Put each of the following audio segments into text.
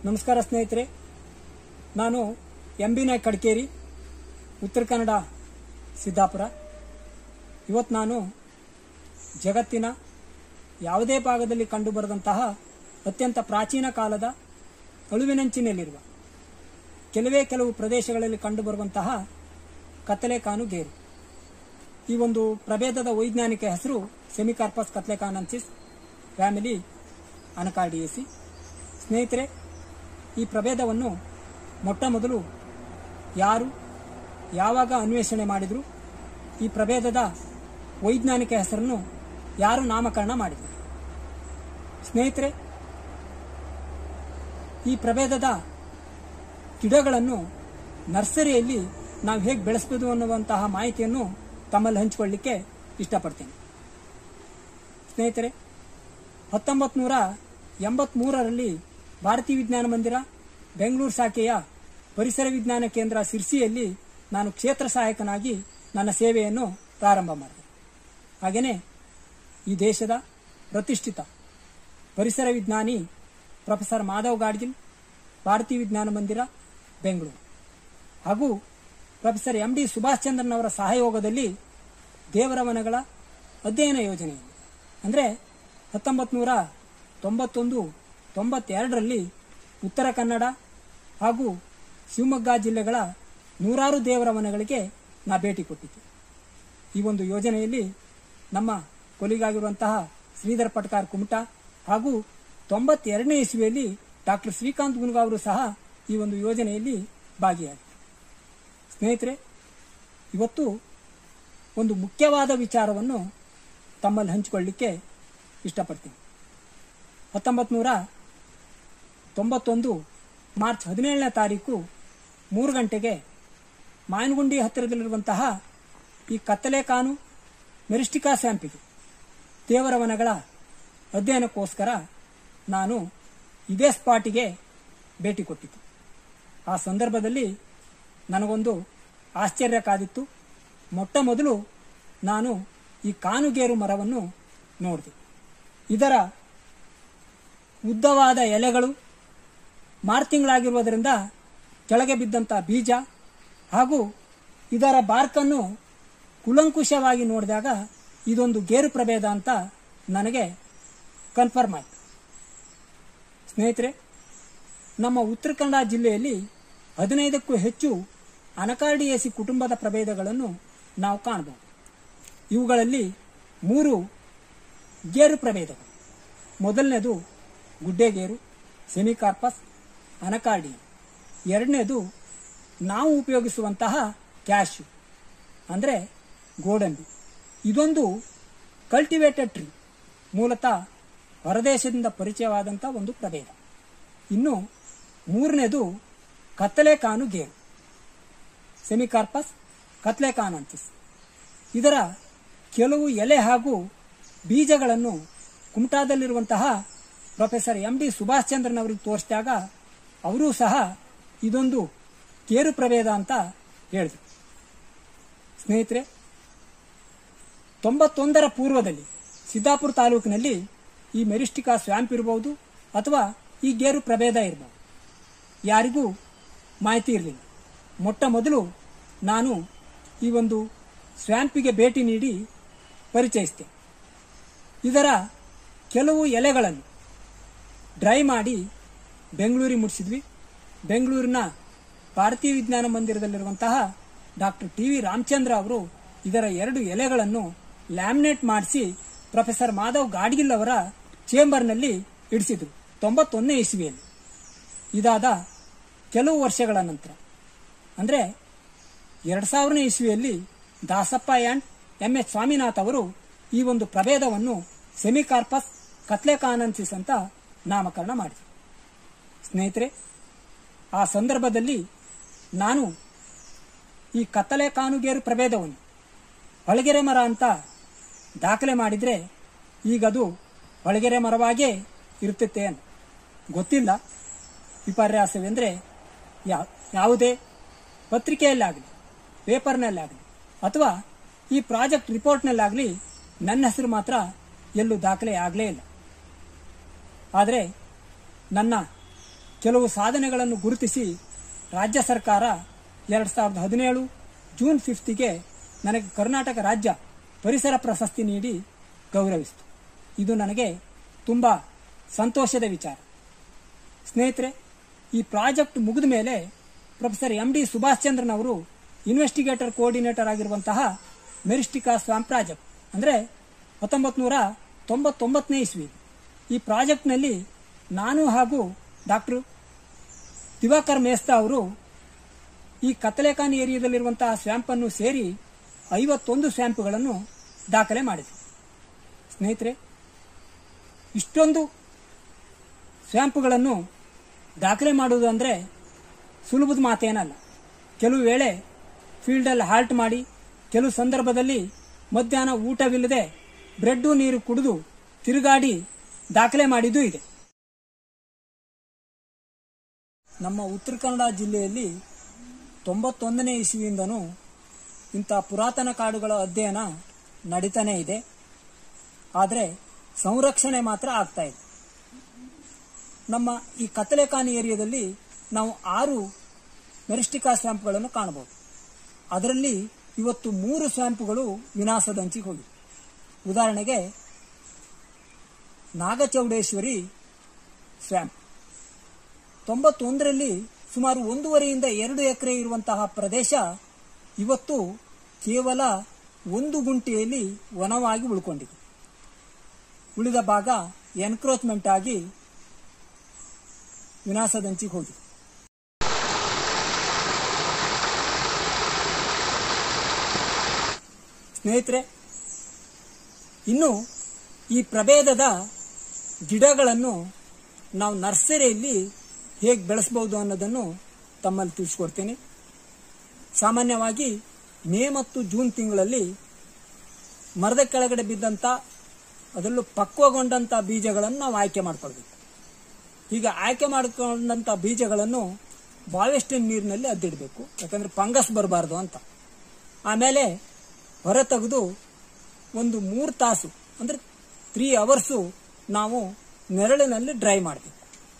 ನಮಸ್ಕಾರ ಸ್ನೇಹಿತರೆ ನಾನು ಎಂ ಬಿ ನಾಯಕ್ ಕಡ್ಕೇರಿ ಉತ್ತರ ಕನ್ನಡ ಸಿದ್ದಾಪುರ ಇವತ್ತು ನಾನು ಜಗತ್ತಿನ ಯಾವುದೇ ಭಾಗದಲ್ಲಿ ಕಂಡುಬರದಂತಹ ಅತ್ಯಂತ ಪ್ರಾಚೀನ ಕಾಲದ ಅಳುವಿನಂಚಿನಲ್ಲಿರುವ ಕೆಲವೇ ಕೆಲವು ಪ್ರದೇಶಗಳಲ್ಲಿ ಕಂಡುಬರುವಂತಹ ಕತ್ತಲೆಕಾನು ಗೇರು ಈ ಒಂದು ಪ್ರಭೇದದ ವೈಜ್ಞಾನಿಕ ಹೆಸರು ಸೆಮಿಕಾರ್ಪಸ್ ಕತ್ಲೆಕಾನನ್ಸಿಸ್ ಫ್ಯಾಮಿಲಿ ಅನಕಾರ್ಡಿಯೇಸಿ ಸ್ನೇಹಿತರೆ ಈ ಪ್ರಭೇದವನ್ನು ಮೊಟ್ಟ ಮೊದಲು ಯಾರು ಯಾವಾಗ ಅನ್ವೇಷಣೆ ಮಾಡಿದರು ಈ ಪ್ರಭೇದದ ವೈಜ್ಞಾನಿಕ ಹೆಸರನ್ನು ಯಾರು ನಾಮಕರಣ ಮಾಡಿದರು ಸ್ನೇಹಿತರೆ ಈ ಪ್ರಭೇದದ ಗಿಡಗಳನ್ನು ನರ್ಸರಿಯಲ್ಲಿ ನಾವು ಹೇಗೆ ಬೆಳೆಸಬಹುದು ಅನ್ನುವಂತಹ ಮಾಹಿತಿಯನ್ನು ತಮ್ಮಲ್ಲಿ ಹಂಚಿಕೊಳ್ಳಿಕ್ಕೆ ಇಷ್ಟಪಡ್ತೇನೆ ಸ್ನೇಹಿತರೆ ಹತ್ತೊಂಬತ್ತು ನೂರ ಎಂಬತ್ಮೂರರಲ್ಲಿ ಭಾರತೀಯ ವಿಜ್ಞಾನ ಮಂದಿರ ಬೆಂಗಳೂರು ಶಾಖೆಯ ಪರಿಸರ ವಿಜ್ಞಾನ ಕೇಂದ್ರ ಸಿರ್ಸಿಯಲ್ಲಿ ನಾನು ಕ್ಷೇತ್ರ ಸಹಾಯಕನಾಗಿ ನನ್ನ ಸೇವೆಯನ್ನು ಪ್ರಾರಂಭ ಮಾಡಿದೆ ಹಾಗೆಯೇ ಈ ದೇಶದ ಪ್ರತಿಷ್ಠಿತ ಪರಿಸರ ವಿಜ್ಞಾನಿ ಪ್ರೊಫೆಸರ್ ಮಾಧವ್ ಗಾಡ್ಗಿಲ್ ಭಾರತೀಯ ವಿಜ್ಞಾನ ಮಂದಿರ ಬೆಂಗಳೂರು ಹಾಗೂ professor M D Subhash Chandran ಅವರ ಸಹಯೋಗದಲ್ಲಿ ದೇವರ ವನಗಳ ಅಧ್ಯಯನ ಯೋಜನೆಯಲ್ಲಿ ಅಂದರೆ ಹತ್ತೊಂಬತ್ತು ನೂರ ತೊಂಬತ್ತೊಂದು ತೊಂಬತ್ತೆರಡರಲ್ಲಿ ಉತ್ತರ ಕನ್ನಡ ಹಾಗೂ ಶಿವಮೊಗ್ಗ ಜಿಲ್ಲೆಗಳ ನೂರಾರು ದೇವರ ವನಗಳಿಗೆ ನಾ ಭೇಟಿ ಕೊಟ್ಟಿದ್ದೆ ಈ ಒಂದು ಯೋಜನೆಯಲ್ಲಿ ನಮ್ಮ ಕೊಲಿಗಾಗಿರುವಂತಹ ಶ್ರೀಧರ್ ಪಟ್ಕಾರ್ ಕುಮಟ ಹಾಗೂ ತೊಂಬತ್ತೆರಡನೇ ಇಸ್ವಿಯಲ್ಲಿ ಡಾಕ್ಟರ್ ಶ್ರೀಕಾಂತ್ ಗುನ್ಗಾ ಅವರು ಸಹ ಈ ಒಂದು ಯೋಜನೆಯಲ್ಲಿ ಭಾಗಿಯಾಗಿದ್ದರು ಸ್ನೇಹಿತರೆ ಇವತ್ತು ಒಂದು ಮುಖ್ಯವಾದ ವಿಚಾರವನ್ನು ತಮ್ಮಲ್ಲಿ ಹಂಚಿಕೊಳ್ಳಿಕ್ಕೆ ಇಷ್ಟಪಡ್ತೀನಿ ಹತ್ತೊಂಬತ್ತು ನೂರ ತೊಂಬತ್ತೊಂದು ಮಾರ್ಚ್ ಹದಿನೇಳನೇ ತಾರೀಕು ಮೂರು ಗಂಟೆಗೆ ಮಾಯನಗುಂಡಿ ಹತ್ತಿರದಲ್ಲಿರುವಂತಹ ಈ ಕತ್ತಲೆ ಕಾನು ಮೆರಿಸ್ಟಿಕಾ ಸ್ಯಾಂಪಿಗೆ ದೇವರ ವನಗಳ ಅಧ್ಯಯನಕ್ಕೋಸ್ಕರ ನಾನು ಇದೇ ಸ್ಪಾಟಿಗೆ ಭೇಟಿ ಕೊಟ್ಟಿದ್ದೆ ಆ ಸಂದರ್ಭದಲ್ಲಿ ನನಗೊಂದು ಆಶ್ಚರ್ಯ ಕಾದಿತ್ತು ಮೊಟ್ಟ ಮೊದಲು ನಾನು ಈ ಕಾನುಗೇರು ಮರವನ್ನು ನೋಡಿದೆ ಇದರ ಉದ್ದವಾದ ಎಲೆಗಳು ಮಾರ್ತಿಂಗಳಾಗಿರುವುದರಿಂದ ಕೆಳಗೆ ಬಿದ್ದಂಥ ಬೀಜ ಹಾಗೂ ಇದರ ಬಾರ್ಕನ್ನು ಕುಲಂಕುಷವಾಗಿ ನೋಡಿದಾಗ ಇದೊಂದು ಗೇರು ಪ್ರಭೇದ ಅಂತ ನನಗೆ ಕನ್ಫರ್ಮ್ ಆಯಿತು ಸ್ನೇಹಿತರೆ ನಮ್ಮ ಉತ್ತರ ಕನ್ನಡ ಜಿಲ್ಲೆಯಲ್ಲಿ ಹದಿನೈದಕ್ಕೂ ಹೆಚ್ಚು ಅನಕಾರ್ಡಿಯೇಸಿ ಕುಟುಂಬದ ಪ್ರಭೇದಗಳನ್ನು ನಾವು ಕಾಣಬಹುದು ಇವುಗಳಲ್ಲಿ ಮೂರು ಗೇರು ಪ್ರಭೇದಗಳು ಮೊದಲನೇದು ಗುಡ್ಡೆಗೇರು ಸೆಮಿಕಾರ್ಪಸ್ ಅನಕಾರ್ಡಿಯನ್ ಎರಡನೇದು ನಾವು ಉಪಯೋಗಿಸುವಂತಹ ಕ್ಯಾಶು ಅಂದರೆ ಗೋಡಂಬಿ ಇದೊಂದು ಕಲ್ಟಿವೇಟೆಡ್ ಟ್ರೀ ಮೂಲತಃ ಹೊರದೇಶದಿಂದ ಪರಿಚಯವಾದಂಥ ಒಂದು ಪ್ರಭೇದ ಇನ್ನು ಮೂರನೇದು ಕತ್ತಲೆ ಕಾನು ಗೇರು ಸೆಮಿಕಾರ್ಪಸ್ ಕತ್ಲೆ ಕಾನಂತಿಸ್ ಇದರ ಕೆಲವು ಎಲೆ ಹಾಗೂ ಬೀಜಗಳನ್ನು ಕುಮಟಾದಲ್ಲಿರುವಂತಹ professor M D Subhash Chandran ಅವರಿಗೆ ತೋರಿಸಿದಾಗ ಅವರೂ ಸಹ ಇದೊಂದು ಕೇರು ಪ್ರಭೇದ ಅಂತ ಹೇಳಿದರು ಸ್ನೇಹಿತರೆ ತೊಂಬತ್ತೊಂದರ ಪೂರ್ವದಲ್ಲಿ ಸಿದ್ದಾಪುರ ತಾಲೂಕಿನಲ್ಲಿ ಈ ಮೆರಿಸ್ಟಿಕಾ ಸ್ವ್ಯಾಂಪ್ ಇರಬಹುದು ಅಥವಾ ಈ ಗೇರು ಪ್ರಭೇದ ಇರಬಹುದು ಯಾರಿಗೂ ಮಾಹಿತಿ ಇರಲಿಲ್ಲ ಮೊಟ್ಟ ಮೊದಲು ನಾನು ಈ ಒಂದು ಸ್ವ್ಯಾಂಪಿಗೆ ಭೇಟಿ ನೀಡಿ ಪರಿಚಯಿಸಿದೆ ಇದರ ಕೆಲವು ಎಲೆಗಳನ್ನು ಡ್ರೈ ಮಾಡಿ ಬೆಂಗಳೂರಿಗೆ ಮುಟ್ಟಿಸಿದ್ವಿ ಬೆಂಗಳೂರಿನ ಭಾರತೀಯ ವಿಜ್ಞಾನ ಮಂದಿರದಲ್ಲಿರುವಂತಹ ಡಾಕ್ಟರ್ ಟಿ ವಿ ರಾಮಚಂದ್ರ ಅವರು ಇದರ ಎರಡು ಎಲೆಗಳನ್ನು ಲ್ಯಾಮಿನೇಟ್ ಮಾಡಿಸಿ ಪ್ರೊಫೆಸರ್ ಮಾಧವ್ ಗಾಡ್ಗಿಲ್ ಅವರ ಚೇಂಬರ್ನಲ್ಲಿ ಇಡಿಸಿದ್ರು ತೊಂಬತ್ತೊಂದನೇ ಇಸ್ವಿಯಲ್ಲಿ ಇದಾದ ಕೆಲವು ವರ್ಷಗಳ ನಂತರ ಅಂದರೆ ಎರಡು ಸಾವಿರನೇ ಇಸ್ವಿಯಲ್ಲಿ Dasappa and M H Swaminath ಅವರು ಈ ಒಂದು ಪ್ರಭೇದವನ್ನು ಸೆಮಿಕಾರ್ಪಸ್ ಕತ್ಲೆಕಾನನ್ಸಿಸ್ ಅಂತ ನಾಮಕರಣ ಮಾಡಿದರು ಸ್ನೇಹಿತರೆ ಆ ಸಂದರ್ಭದಲ್ಲಿ ನಾನು ಈ ಕತ್ತಲೆ ಕಾನುಗೇರು ಪ್ರಭೇದವನ್ನು ಹೊಳಗೆರೆ ಮರ ಅಂತ ದಾಖಲೆ ಮಾಡಿದರೆ ಈಗದು ಹೊಳಗೆರೆ ಮರವಾಗೇ ಇರುತ್ತದೆ ಅಂತ ಗೊತ್ತಿಲ್ಲ ವಿಪರ್ಯಾಸವೆಂದರೆ ಯಾ- ಯಾವುದೇ ಪತ್ರಿಕೆಯಲ್ಲಾಗಲಿ ಪೇಪರ್ನಲ್ಲಾಗಲಿ ಅಥವಾ ಈ ಪ್ರಾಜೆಕ್ಟ್ ರಿಪೋರ್ಟ್ನಲ್ಲಾಗಲಿ ನನ್ನ ಹೆಸರು ಮಾತ್ರ ಎಲ್ಲೂ ದಾಖಲೆ ಆಗಲೇ ಇಲ್ಲ ಆದರೆ ನನ್ನ ಕೆಲವು ಸಾಧನೆಗಳನ್ನು ಗುರುತಿಸಿ ರಾಜ್ಯ ಸರ್ಕಾರ ಎರಡು ಸಾವಿರದ ಹದಿನೇಳು ಜೂನ್ ಫಿಫ್ತಿಗೆ ನನಗೆ ಕರ್ನಾಟಕ ರಾಜ್ಯ ಪರಿಸರ ಪ್ರಶಸ್ತಿ ನೀಡಿ ಗೌರವಿಸಿತು ಇದು ನನಗೆ ತುಂಬ ಸಂತೋಷದ ವಿಚಾರ ಸ್ನೇಹಿತರೆ ಈ ಪ್ರಾಜೆಕ್ಟ್ ಮುಗಿದ ಮೇಲೆ professor M D Subhash Chandran ಅವರು ಇನ್ವೆಸ್ಟಿಗೇಟರ್ ಕೋಆರ್ಡಿನೇಟರ್ ಆಗಿರುವಂತಹ ಮೆರಿಸ್ಟಿಕಾ ಸ್ವಾಮ್ ಪ್ರಾಜೆಕ್ಟ್ ಅಂದರೆ ಹತ್ತೊಂಬತ್ತು ನೂರ ತೊಂಬತ್ತೊಂಬತ್ತನೇ ಇಸ್ವಿ ಈ ಪ್ರಾಜೆಕ್ಟ್ನಲ್ಲಿ ನಾನು ಹಾಗೂ ಡಾಕ್ಟರ್ ದಿವಾಕರ್ ಮೇಸ್ತಾ ಅವರು ಈ ಕತ್ತಲೆಖಾನಿ ಏರಿಯಾದಲ್ಲಿರುವಂತಹ ಸ್ವ್ಯಾಂಪನ್ನು ಸೇರಿ ಐವತ್ತೊಂದು ಸ್ವ್ಯಾಂಪ್ಗಳನ್ನು ದಾಖಲೆ ಮಾಡಿದ್ವಿ ಸ್ನೇಹಿತರೆ ಇಷ್ಟೊಂದು ಸ್ವ್ಯಾಂಪ್ಗಳನ್ನು ದಾಖಲೆ ಮಾಡುವುದು ಅಂದರೆ ಸುಲಭದ ಮಾತೇನಲ್ಲ ಕೆಲವು ವೇಳೆ ಫೀಲ್ಡಲ್ಲಿ ಹಾಲ್ಟ್ ಮಾಡಿ ಕೆಲವು ಸಂದರ್ಭದಲ್ಲಿ ಮಧ್ಯಾಹ್ನ ಊಟವಿಲ್ಲದೆ ಬ್ರೆಡ್ಡು ನೀರು ಕುಡಿದು ತಿರುಗಾಡಿ ದಾಖಲೆ ಮಾಡಿದ್ದೂ ಇದೆ ನಮ್ಮ ಉತ್ತರ ಕನ್ನಡ ಜಿಲ್ಲೆಯಲ್ಲಿ ತೊಂಬತ್ತೊಂದನೇ ಇಸ್ವಿಯಿಂದನೂ ಇಂಥ ಪುರಾತನ ಕಾಡುಗಳ ಅಧ್ಯಯನ ನಡೀತಾನೇ ಇದೆ ಆದರೆ ಸಂರಕ್ಷಣೆ ಮಾತ್ರ ಆಗ್ತಾ ಇದೆ ನಮ್ಮ ಈ ಕತ್ತಲೆಖಾನಿ ಏರಿಯಾದಲ್ಲಿ ನಾವು ಆರು ಮೆರಿಸ್ಟಿಕಾ ಸ್ವ್ಯಾಂಪ್ಗಳನ್ನು ಕಾಣಬಹುದು ಅದರಲ್ಲಿ ಇವತ್ತು ಮೂರು ಸ್ವ್ಯಾಂಪ್ಗಳು ವಿನಾಶದಂಚಿಗೆ ಹೋಗಿವೆ ಉದಾಹರಣೆಗೆ ನಾಗಚೌಡೇಶ್ವರಿ ಸ್ವ್ಯಾಂಪ್ ತೊಂಬತ್ತೊಂದರಲ್ಲಿ ಸುಮಾರು ಒಂದೂವರೆಯಿಂದ ಎರಡು ಎಕರೆ ಇರುವಂತಹ ಪ್ರದೇಶ ಇವತ್ತು ಕೇವಲ ಒಂದು ಗುಂಟೆಯಲ್ಲಿ ವನವಾಗಿ ಉಳ್ಕೊಂಡಿದೆ ಉಳಿದ ಭಾಗ ಎನ್ಕ್ರೋಚ್ಮೆಂಟ್ ಆಗಿ ವಿನಾಶದಂಚಿಗೆ ಹೋಗಿದೆ ಸ್ನೇಹಿತರೆ ಇನ್ನು ಈ ಪ್ರಭೇದದ ಗಿಡಗಳನ್ನು ನಾವು ನರ್ಸರಿಯಲ್ಲಿ ಹೇಗೆ ಬೆಳೆಸಬಹುದು ಅನ್ನೋದನ್ನು ತಮ್ಮಲ್ಲಿ ತಿಳಿಸ್ಕೊಡ್ತೀನಿ ಸಾಮಾನ್ಯವಾಗಿ ಮೇ ಮತ್ತು ಜೂನ್ ತಿಂಗಳಲ್ಲಿ ಮರದ ಕೆಳಗಡೆ ಬಿದ್ದಂಥ ಅದರಲ್ಲೂ ಪಕ್ವಗೊಂಡಂಥ ಬೀಜಗಳನ್ನು ನಾವು ಆಯ್ಕೆ ಮಾಡ್ಕೊಳ್ಬೇಕು ಈಗ ಆಯ್ಕೆ ಮಾಡಿಕೊಂಡಂಥ ಬೀಜಗಳನ್ನು ಬಾವೆಸ್ಟಿನ ನೀರಿನಲ್ಲಿ ಅದ್ದಿಡಬೇಕು ಯಾಕಂದ್ರೆ ಫಂಗಸ್ ಬರಬಾರ್ದು ಅಂತ ಆಮೇಲೆ ಹೊರ ತೆಗೆದು ಒಂದು ಮೂರು ತಾಸು ಅಂದರೆ ತ್ರೀ ಅವರ್ಸು ನಾವು ನೆರಳಿನಲ್ಲಿ ಡ್ರೈ ಮಾಡಬೇಕು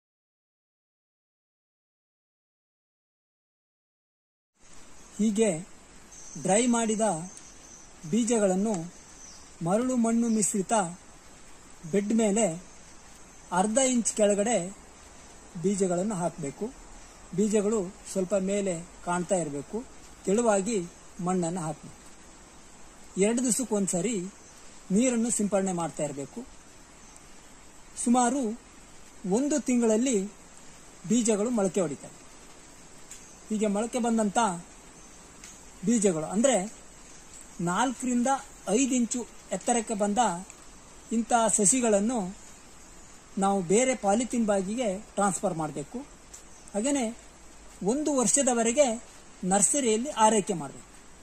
ಹೀಗೆ ಡ್ರೈ ಮಾಡಿದ ಬೀಜಗಳನ್ನು ಮರಳು ಮಣ್ಣು ಮಿಶ್ರಿತ ಬೆಡ್ ಮೇಲೆ ಅರ್ಧ ಇಂಚ್ ಕೆಳಗಡೆ ಬೀಜಗಳನ್ನು ಹಾಕಬೇಕು ಬೀಜಗಳು ಸ್ವಲ್ಪ ಮೇಲೆ ಕಾಣ್ತಾ ಇರಬೇಕು ತೆಳುವಾಗಿ ಮಣ್ಣನ್ನು ಹಾಕಬೇಕು ಎರಡು ದಿವಸಕ್ಕೊಂದ್ಸರಿ ನೀರನ್ನು ಸಿಂಪಡಣೆ ಮಾಡ್ತಾ ಇರಬೇಕು ಸುಮಾರು ಒಂದು ತಿಂಗಳಲ್ಲಿ ಬೀಜಗಳು ಮೊಳಕೆ ಹೊಡಿತವೆ ಹೀಗೆ ಮೊಳಕೆ ಬಂದಂಥ ಬೀಜಗಳು ಅಂದರೆ ನಾಲ್ಕರಿಂದ ಐದು ಇಂಚು ಎತ್ತರಕ್ಕೆ ಬಂದ ಇಂಥ ಸಸಿಗಳನ್ನು ನಾವು ಬೇರೆ ಪಾಲಿಥಿನ್ ಬಾಗಿಗೆ ಟ್ರಾನ್ಸ್ಫರ್ ಮಾಡಬೇಕು ಹಾಗೆಯೇ ಒಂದು ವರ್ಷದವರೆಗೆ ನರ್ಸರಿಯಲ್ಲಿ ಆರೈಕೆ ಮಾಡಬೇಕು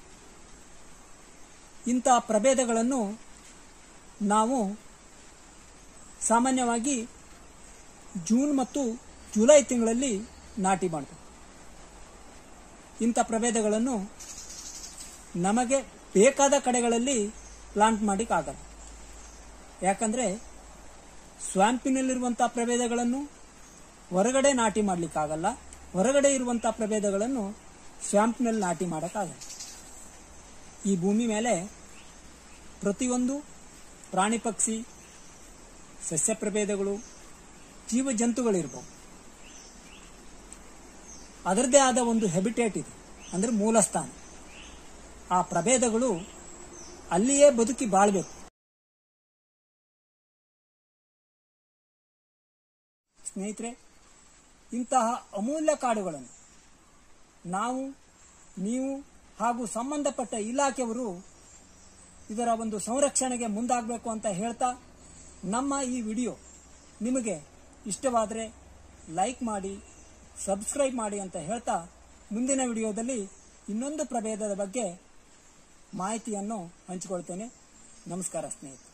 ಇಂಥ ಪ್ರಭೇದಗಳನ್ನು ನಾವು ಸಾಮಾನ್ಯವಾಗಿ ಜೂನ್ ಮತ್ತು ಜುಲೈ ತಿಂಗಳಲ್ಲಿ ನಾಟಿ ಮಾಡಬೇಕು ಇಂಥ ಪ್ರಭೇದಗಳನ್ನು ನಮಗೆ ಬೇಕಾದ ಕಡೆಗಳಲ್ಲಿ ಪ್ಲಾಂಟ್ ಮಾಡಲಿಕ್ಕಾಗಲ್ಲ ಯಾಕಂದರೆ ಸ್ವಾಂಪಿನಲ್ಲಿರುವಂಥ ಪ್ರಭೇದಗಳನ್ನು ಹೊರಗಡೆ ನಾಟಿ ಮಾಡಲಿಕ್ಕಾಗಲ್ಲ ಹೊರಗಡೆ ಇರುವಂಥ ಪ್ರಭೇದಗಳನ್ನು ಸ್ವಾಂಪ್ನಲ್ಲಿ ನಾಟಿ ಮಾಡೋಕ್ಕಾಗಲ್ಲ ಈ ಭೂಮಿ ಮೇಲೆ ಪ್ರತಿಯೊಂದು ಪ್ರಾಣಿ ಪಕ್ಷಿ ಸಸ್ಯ ಪ್ರಭೇದಗಳು ಜೀವ ಜಂತುಗಳಿರ್ಬೋದು ಅದರದ್ದೇ ಆದ ಒಂದು ಹೆಬಿಟೇಟ್ ಇದೆ ಅಂದರೆ ಮೂಲಸ್ಥಾನ ಆ ಪ್ರಭೇದಗಳು ಅಲ್ಲಿಯೇ ಬದುಕಿ ಬಾಳ್ಬೇಕು ಸ್ನೇಹಿತರೆ ಇಂತಹ ಅಮೂಲ್ಯ ಕಾಡುಗಳನ್ನು ನಾವು ನೀವು ಹಾಗೂ ಸಂಬಂಧಪಟ್ಟ ಇಲಾಖೆಯವರು ಇದರ ಒಂದು ಸಂರಕ್ಷಣೆಗೆ ಮುಂದಾಗಬೇಕು ಅಂತ ಹೇಳ್ತಾ ನಮ್ಮ ಈ ವಿಡಿಯೋ ನಿಮಗೆ ಇಷ್ಟವಾದರೆ ಲೈಕ್ ಮಾಡಿ ಸಬ್ಸ್ಕ್ರೈಬ್ ಮಾಡಿ ಅಂತ ಹೇಳ್ತಾ ಮುಂದಿನ ವಿಡಿಯೋದಲ್ಲಿ ಇನ್ನೊಂದು ಪ್ರಭೇದದ ಬಗ್ಗೆ ಮಾಹಿತಿಯನ್ನು ಹಂಚಿಕೊಳ್ತೇನೆ ನಮಸ್ಕಾರ ಸ್ನೇಹಿತರೆ